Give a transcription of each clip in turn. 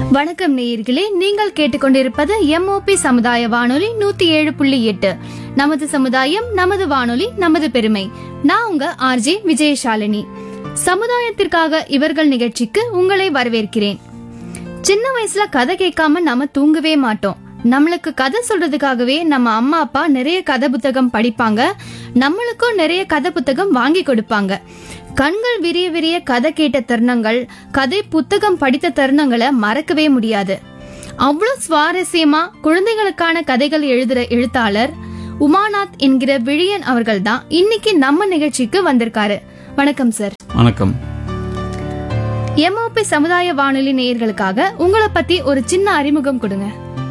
வணக்கம் நேயர்களே நீங்கள் கேட்டுக்கொண்டிருப்பது எம்ஓபி சமுதாய வானொலி நூத்தி ஏழு புள்ளி எட்டு நமது சமுதாயம் நமது வானொலி நமது பெருமை நான் உங்க ஆர்ஜே விஜயசாலினி சமுதாயத்திற்காக இவர்கள் நிகழ்ச்சிக்கு உங்களை வரவேற்கிறேன் சின்ன வயசுல கதை கேட்காம நாம தூங்கவே மாட்டோம் நம்மளுக்கு கதை சொல்றதுக்காகவே நம்ம அம்மா அப்பா நிறைய கதை புத்தகம் படிப்பாங்க நம்மளுக்கும் நிறைய கதை புத்தகம் வாங்கி கொடுப்பாங்க கண்கள் விரிய விரிய கதை கேட்ட தருணங்கள் கதை புத்தகம் படித்த தருணங்களை மறக்கவே முடியாது அவ்வளவு சுவாரஸ்யமா குழந்தைகளுக்கான கதைகள் எழுதுற எழுத்தாளர் உமாநாத் என்கிற விழியன் அவர்கள் தான் இன்னைக்கு நம்ம நிகழ்ச்சிக்கு வந்திருக்காரு வணக்கம் சார் வணக்கம் எம்ஓபி சமுதாய வானொலி நேயர்களுக்காக உங்களை பத்தி ஒரு சின்ன அறிமுகம் கொடுங்க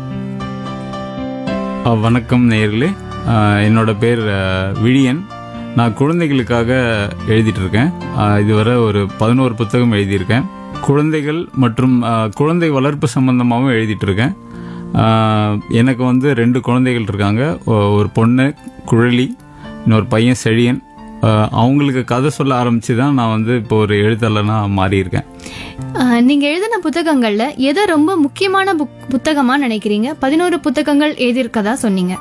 அஹ், வணக்கம் நேயர்களே அஹ், என்னோட பேர் அஹ், விழியன் நான் குழந்தைகளுக்காக எழுதிட்டு இருக்கேன் அஹ், இதுவரை ஒரு பதினோரு புத்தகம் எழுதியிருக்கேன் குழந்தைகள் மற்றும் அஹ், குழந்தை வளர்ப்பு சம்பந்தமாகவும் எழுதிட்டு இருக்கேன் அஹ், எனக்கு வந்து ரெண்டு குழந்தைகள் இருக்காங்க ஒ- ஒரு பொண்ணு குழலி இன்னொரு பையன் செழியன் அஹ், அவங்களுக்கு கதை சொல்ல ஆரம்பிச்சு தான் நான் வந்து இப்போ ஒரு எழுத்தாளனா மாறியிருக்கேன் அஹ், நீங்க எழுதின புத்தகங்கள்ல எதை ரொம்ப முக்கியமான புக்- புத்தகமா நினைக்கிறீங்க பதினோரு புத்தகங்கள் எழுதியிருக்கதா சொன்னீங்க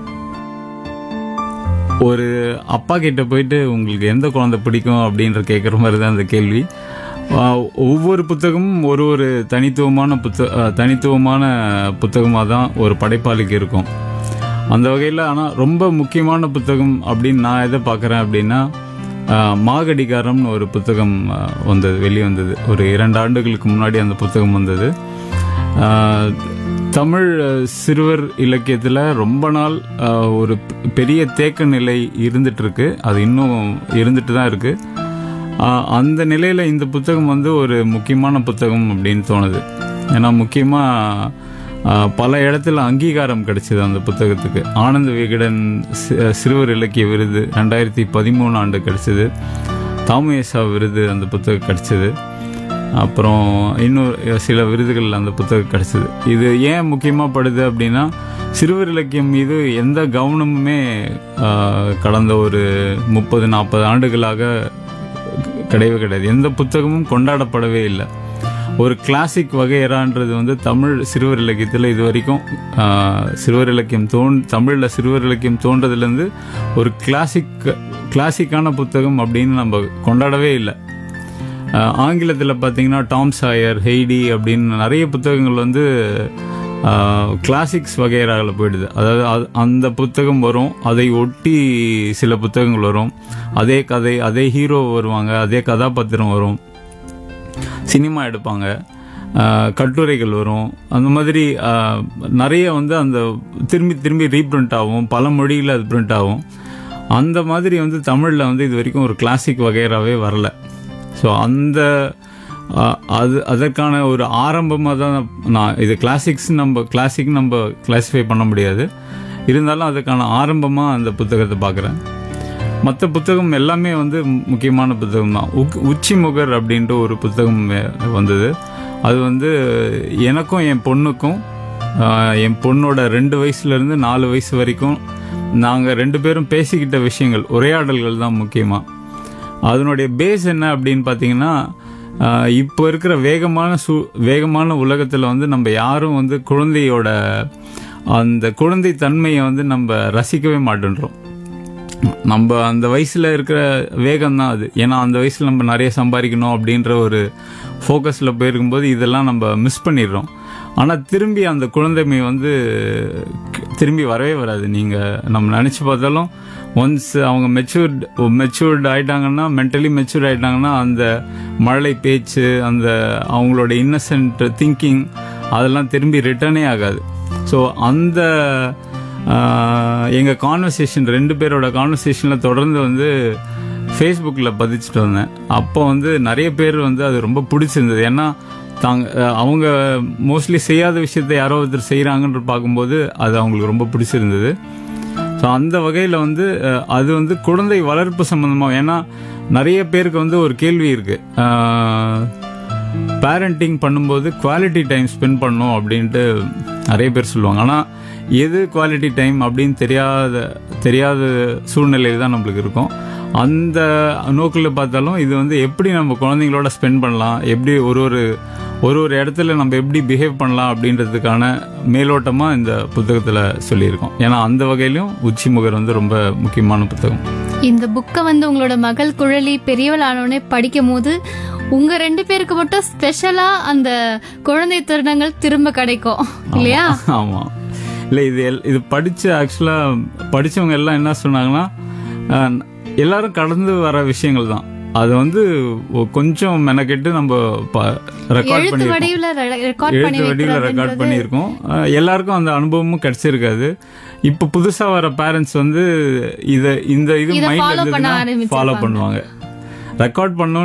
ஒரு அப்பா கிட்ட போயிட்டு உங்களுக்கு எந்த குழந்தை பிடிக்கும் அப்படின்ற கேட்குற மாதிரி தான் அந்த கேள்வி ஆஹ் ஒவ்வொரு புத்தகமும் ஒரு ஒரு தனித்துவமான புத்த ஆஹ் தனித்துவமான புத்தகமாக தான் ஒரு படைப்பாளிக்கு இருக்கும் அந்த வகையில் ஆனால் ரொம்ப முக்கியமான புத்தகம் அப்படின்னு நான் எதை பார்க்குறேன் அப்படின்னா ஆஹ் மாகடிகாரம்னு ஒரு புத்தகம் ஆஹ் வந்தது வெளிவந்தது ஒரு இரண்டு ஆண்டுகளுக்கு முன்னாடி அந்த புத்தகம் வந்தது ஆஹ் தமிழ் அஹ், சிறுவர் இலக்கியத்தில் ரொம்ப நாள் ஆஹ், ஒரு பெ- பெரிய தேக்க நிலை இருந்துட்டு இருக்கு அது இன்னும் இருந்துட்டு தான் இருக்கு ஆஹ், அந்த நிலையில இந்த புத்தகம் வந்து ஒரு முக்கியமான புத்தகம் அப்படின்னு தோணுது ஏன்னா முக்கியமாக பல இடத்துல அங்கீகாரம் கிடைச்சது அந்த புத்தகத்துக்கு ஆனந்த விகடன் சி- சிறுவர் இலக்கிய விருது ரெண்டாயிரத்தி பதிமூணு ஆண்டு கிடைச்சது தாமுயசா விருது அந்த புத்தகம் கிடைச்சது அப்புறம் இன்னும் சில விருதுகள் அந்த புத்தகம் கிடைச்சது இது ஏன் முக்கியமாக படுது அப்படின்னா சிறுவர் இலக்கியம் மீது எந்த கவனமுமே ஆஹ், கடந்த ஒரு முப்பது நாற்பது ஆண்டுகளாக கிடையவே கிடையாது எந்த புத்தகமும் கொண்டாடப்படவே இல்லை ஒரு கிளாசிக் வகையறான்றது வந்து தமிழ் சிறுவர் இலக்கியத்தில் இது வரைக்கும் ஆஹ், சிறுவர் இலக்கியம் தோன் தமிழில் சிறுவர் இலக்கியம் தோன்றதுலேருந்து ஒரு கிளாசிக் கிளாசிக்கான புத்தகம் அப்படின்னு நம்ம கொண்டாடவே இல்லை ஆங்கிலத்தில் பார்த்தீங்கன்னா டாம் சாயர் ஹெய்டி அப்படின்னு நிறைய புத்தகங்கள் வந்து கிளாசிக்ஸ் வகையறாவில் போயிடுது அதாவது அது- அந்த புத்தகம் வரும் அதை ஒட்டி சில புத்தகங்கள் வரும் அதே கதை அதே ஹீரோ வருவாங்க அதே கதாபாத்திரம் வரும் சினிமா எடுப்பாங்க ஆஹ் கட்டுரைகள் வரும் அந்த மாதிரி ஆஹ், நிறைய வந்து அந்த திரும்பி திரும்பி ரீப்ரிண்ட் ஆகும் பல மொழியில் அது பிரிண்ட் ஆகும் அந்த மாதிரி வந்து தமிழில் வந்து இது வரைக்கும் ஒரு கிளாசிக் வகையறாவே வரல ஸோ அந்த ஆஹ், அது அதற்கான ஒரு ஆரம்பமாக தான் நான் இது கிளாசிக்ஸ் நம்ம கிளாசிக் நம்ம கிளாசிஃபை பண்ண முடியாது இருந்தாலும் அதுக்கான ஆரம்பமாக அந்த புத்தகத்தை பார்க்குறேன் மற்ற புத்தகம் எல்லாமே வந்து முக்கியமான புத்தகம் தான் உக்- உச்சிமுகர் அப்படின்ட்டு ஒரு புத்தகம் வே- வந்தது அது வந்து எனக்கும் என் பொண்ணுக்கும் ஆஹ், என் பொண்ணோட ரெண்டு வயசுலேருந்து நாலு வயசு வரைக்கும் நாங்கள் ரெண்டு பேரும் பேசிக்கிட்ட விஷயங்கள் உரையாடல்கள் தான் முக்கியமாக அதனுடைய பேஸ் என்ன அப்படின்னு பார்த்தீங்கன்னா ஆஹ், இப்போ இருக்கிற வேகமான சூ வேகமான உலகத்தில் வந்து நம்ம யாரும் வந்து குழந்தையோட அந்த குழந்தை தன்மையை வந்து நம்ம ரசிக்கவே மாட்டேன்றோம் நம்ம அந்த வயசுல இருக்கிற வேகம் தான் அது ஏன்னா அந்த வயசுல நம்ம நிறைய சம்பாதிக்கணும் அப்படின்ற ஒரு ஃபோக்கஸ்ல போயிருக்கும்போது இதெல்லாம் நம்ம மிஸ் பண்ணிடுறோம் ஆனா திரும்பி அந்த குழந்தைமை வந்து க- திரும்பி வரவே வராது நீங்க நம்ம நினைச்சு பார்த்தாலும் ஒன்ஸ் அவங்க மெச்சூர்ட் மெச்சூர்ட் ஆயிட்டாங்கன்னா மென்டலி மெச்சூர்ட் ஆயிட்டாங்கன்னா அந்த மழலை பேச்சு அந்த அவங்களோட இன்னசென்ட் திங்கிங் அதெல்லாம் திரும்பி ரிட்டர்னே ஆகாது ஸோ அந்த ஆஹ் எங்க கான்வர்சேஷன் ரெண்டு பேரோட கான்வர்சேஷன்ல தொடர்ந்து வந்து ஃபேஸ்புக்கில் பதிச்சுட்டு வந்தேன் அப்போ வந்து நிறைய பேர் வந்து அது ரொம்ப பிடிச்சிருந்தது ஏன்னா தாங்க அஹ் அவங்க மோஸ்ட்லி செய்யாத விஷயத்த யாரோ ஒருத்தர் செய்கிறாங்கன்ற பார்க்கும்போது அது அவங்களுக்கு ரொம்ப பிடிச்சிருந்தது ஸோ அந்த வகையில் வந்து அஹ், அது வந்து குழந்தை வளர்ப்பு சம்மந்தமாக ஏன்னா நிறைய பேருக்கு வந்து ஒரு கேள்வி இருக்கு பேரண்டிங் பண்ணும்போது குவாலிட்டி டைம் ஸ்பெண்ட் பண்ணணும் அப்படின்ட்டு நிறைய பேர் சொல்லுவாங்க ஆனால் எது குவாலிட்டி டைம் அப்படின்னு தெரியாத தெரியாத சூழ்நிலையில் தான் நம்மளுக்கு இருக்கும் அந்த நோக்கில் பார்த்தாலும் இது வந்து எப்படி நம்ம குழந்தைங்களோட ஸ்பெண்ட் பண்ணலாம் எப்படி ஒரு ஒரு ஒரு ஒரு இடத்துல நம்ம எப்படி பிஹேவ் பண்ணலாம் அப்படின்றதுக்கான மேலோட்டமா இந்த புத்தகத்துல சொல்லியிருக்கோம் ஏன்னா அந்த வகையிலும் உச்சி முகர் வந்து ரொம்ப முக்கியமான புத்தகம் இந்த புக்கை வந்து உங்களோட மகள் குழலி பெரியவள் ஆனோடனே படிக்கும் போது உங்க ரெண்டு பேருக்கு மட்டும் ஸ்பெஷலா அந்த குழந்தை தருணங்கள் திரும்ப கிடைக்கும் இல்லையா ஆமா இல்ல இது எல்- இது படிச்ச ஆக்சுவலா படிச்சவங்க எல்லாம் என்ன சொன்னாங்கன்னா அஹ், எல்லாரும் கடந்து வர விஷயங்கள் தான் அது வந்து ஒ- கொஞ்சம் மெனக்கெட்டு நம்ம ரெக்கார்ட் எழுத்து பண்ணி வடிவுல ரெக்கார்ட் பண்ணி எழுத்து வடிவில் ரெக்கார்ட் வைக்கிறதுன்றது பண்ணியிருக்கோம் அஹ், எல்லாருக்கும் அந்த அனுபவமும் கிடைச்சிருக்காது இப்ப புதுசா வர பேரண்ட்ஸ் வந்து இத இந்த இது இத மைண்ட்ல follow பண்ண ஃபாலோ ஆரம்பிச்சிருப்பாங்க. பண்ணுவாங்க ரெக்கார்ட் பண்ணோம்